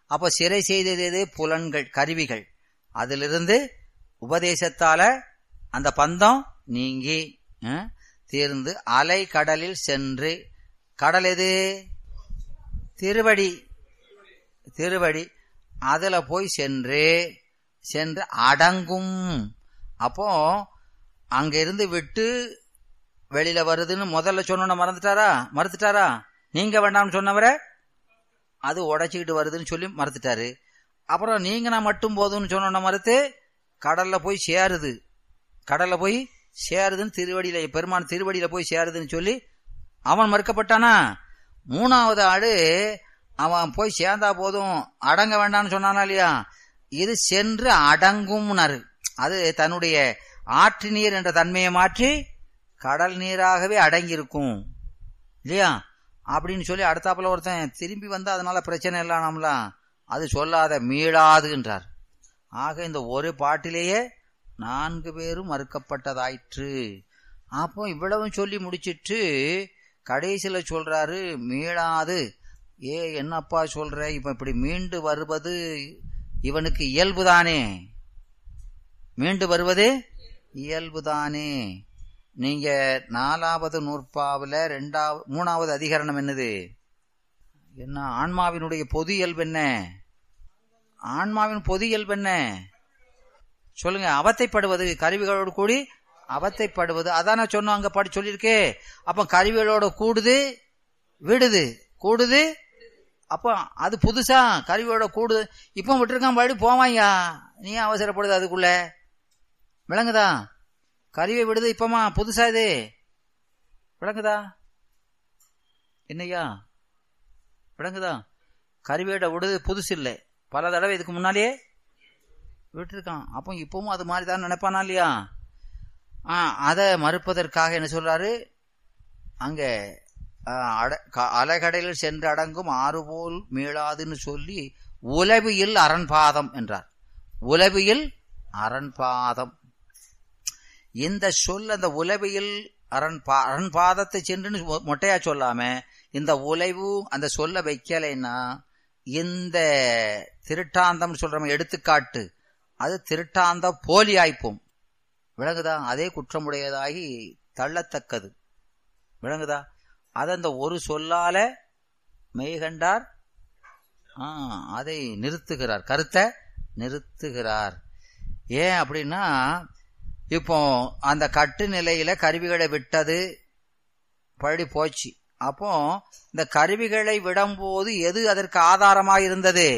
அப்ப சிறை செய்தது எது புலன்கள் கருவிகள் அதிலிருந்து உபதேசத்தால அந்த பந்தம் நீங்கி அஹ், தீர்ந்து அலை கடலில் சென்று கடல் எது திருவடி திருவடி அதுல போய் சென்று சென்று அடங்கும் அப்போ அங்க இருந்து விட்டு வெளியில வருதுன்னு முதல்ல சொன்ன மறந்துட்டாரா மறுத்துட்டாரா நீங்க வேண்டாம்னு சொன்னவரை அது உடைச்சிக்கிட்டு வருதுன்னு சொல்லி மறுத்துட்டாரு அப்புறம் நீங்க நான் மட்டும் போதும்னு சொன்ன மறுத்து கடல்ல போய் சேருது கடல்ல போய் சேருதுன்னு திருவடியில பெருமான் திருவடியில போய் சேருதுன்னு சொல்லி அவன் மறுக்கப்பட்டானா மூணாவது ஆடு அவன் போய் சேர்ந்தா போதும் அடங்க வேண்டாம்னு சொன்னானா இல்லையா இது சென்று அடங்கும்னாரு அது தன்னுடைய ஆற்று நீர் என்ற தன்மையை மாற்றி கடல் நீராகவே அடங்கியிருக்கும் இல்லையா அப்படின்னு சொல்லி அடுத்தாப்புல ஒருத்தன் திரும்பி வந்தா அதனால பிரச்சனை இல்லாமலாம் அது சொல்லாத மீளாதுன்றார் ஆக இந்த ஒரு பாட்டிலேயே நான்கு பேரும் மறுக்கப்பட்டதாயிற்று அப்போ இவ்வளவும் சொல்லி முடிச்சிட்டு கடைசியில சொல்றாரு மீளாது ஏ என்னப்பா சொல்ற இப்ப இப்படி மீண்டு வருவது இவனுக்கு இயல்புதானே மீண்டு வருவது இயல்புதானே நீங்க நாலாவது நூற்பாவுல ரெண்டாவது மூணாவது அதிகரணம் என்னது என்ன ஆன்மாவினுடைய பொது இயல்பு என்ன ஆன்மாவின் பொது இயல்பு என்ன சொல்லுங்க அவத்தைப்படுவது கருவிகளோடு கூடி அவத்தைப்படுவது அதான சொன்னோம் அங்க படி சொல்லியிருக்கே அப்ப கருவிகளோட கூடுது விடுது கூடுது அப்போ அது புதுசா கருவியோட கூடுது இப்போ விட்டுருக்கான் படி போவாய்யா நீ அவசரப்படுது அதுக்குள்ள விளங்குதா கருவியை விடுது இப்பமா புதுசா இது விளங்குதா என்னய்யா விளங்குதா கருவியோட விடுது புதுசு இல்லை பல தடவை இதுக்கு முன்னாலேயே விட்டுருக்கான் அப்போ இப்பவும் அது மாதிரி தான் நினைப்பானா இல்லையா ஆ அதை மறுப்பதற்காக என்ன சொல்றாரு அங்க ஆ, அட- க- அலைகடலில் சென்று அடங்கும் ஆறுபோல் மீளாதுன்னு சொல்லி உலவியில் அரண்பாதம் என்றார் உலவியில் அரண்பாதம் இந்த சொல் அந்த உலவியில் அரண்பா அரண்பாதத்தை சென்றுன்னு மொ- மொட்டையா சொல்லாம இந்த உலைவு அந்த சொல்ல வைக்கலைன்னா இந்த திருட்டாந்தம் சொல்றோம் எடுத்துக்காட்டு அது திருட்டாந்த போலி ஆய்ப்போம் விளங்குதா அதே குற்றமுடையதாகி தள்ளத்தக்கது விளங்குதா அது அந்த ஒரு சொல்லால மெய்கண்டார் ஆ, அதை நிறுத்துகிறார் கருத்தை நிறுத்துகிறார் ஏன் அப்படின்னா இப்போ அந்த கட்டு நிலையில கருவிகளை விட்டது பழி போச்சு அப்போ இந்த கருவிகளை விடும்போது எது அதற்கு ஆதாரமாக இருந்தது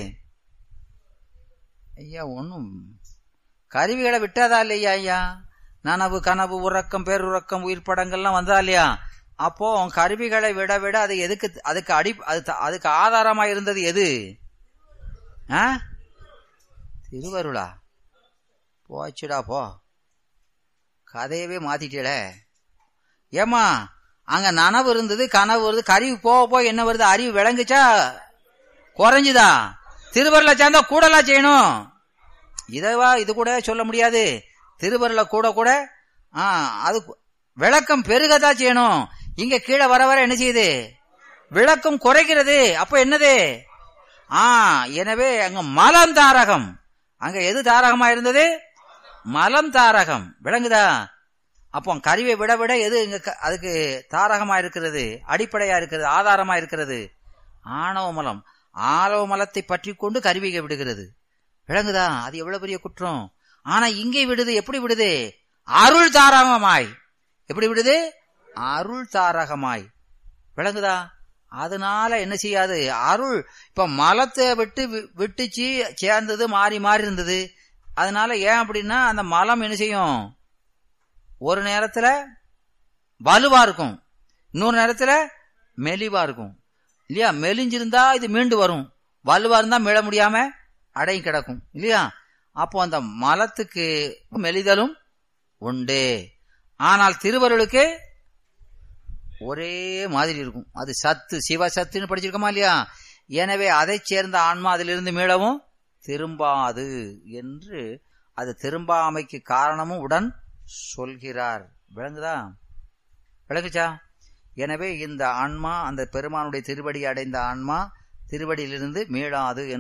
ஐயா ஒன்றும் கருவிகளை விட்டதா இல்லையா ஐயா நனவு கனவு உறக்கம் பேருறக்கம் உயிர் படங்கள்லாம் வந்ததா இல்லையா அப்போ கருவிகளை விட விட அது எதுக்கு அதுக்கு அடி அது த- அதுக்கு ஆதாரமா இருந்தது எது ஆ திருவருளா போச்சுடா போ கதையவே மாத்திட்டே ஏமா அங்க நனவு இருந்தது கனவு வருது கருவி போக போக என்ன வருது அறிவு விளங்குச்சா குறைஞ்சுதா திருவருளை சேர்ந்தா கூடலாம் செய்யணும் இதவா இது கூட சொல்ல முடியாது திருவருளை கூட கூட ஆ அது கு- விளக்கம் பெருகதான் செய்யணும் இங்க கீழே வர வர என்ன செய்யுது விளக்கம் குறைகிறது அப்ப என்னது ஆ எனவே அங்க மலம் தாரகம் அங்க எது தாரகமா இருந்தது மலம் தாரகம் விளங்குதா அப்போ கருவை விட விட எது இங்க க- அதுக்கு தாரகமா இருக்கிறது அடிப்படையா இருக்கிறது ஆதாரமா இருக்கிறது ஆணவ மலம் ஆணவ மலத்தை பற்றி கொண்டு கருவிகை விடுகிறது விளங்குதா அது எவ்வளவு பெரிய குற்றம் ஆனா இங்கே விடுது எப்படி விடுது அருள் தாரகமாய் எப்படி விடுது அருள் தாரகமாய் விளங்குதா அதனால என்ன செய்யாது அருள் இப்ப மலத்தை விட்டு வி- விட்டுச்சு சேர்ந்தது மாறி மாறி இருந்தது அதனால ஏன் அப்படின்னா அந்த மலம் என்ன செய்யும் ஒரு நேரத்துல வலுவா இருக்கும் இன்னொரு நேரத்துல மெலிவா இருக்கும் இல்லையா மெலிஞ்சிருந்தா இது மீண்டு வரும் வலுவா இருந்தா மீள முடியாம அடங்கி கிடக்கும் இல்லையா அப்போ அந்த மலத்துக்கு மெலிதலும் உண்டு ஆனால் திருவருளுக்கு ஒரே மாதிரி இருக்கும் அது சத்து சிவ சத்துன்னு படிச்சிருக்கோமா இல்லையா எனவே அதைச் சேர்ந்த ஆன்மா அதிலிருந்து மீளவும் திரும்பாது என்று அது திரும்பாமைக்கு காரணமும் உடன் சொல்கிறார் விளங்குதா விளங்குச்சா எனவே இந்த ஆன்மா அந்த பெருமானுடைய திருவடி அடைந்த ஆன்மா திருவடியிலிருந்து மீளாது என்று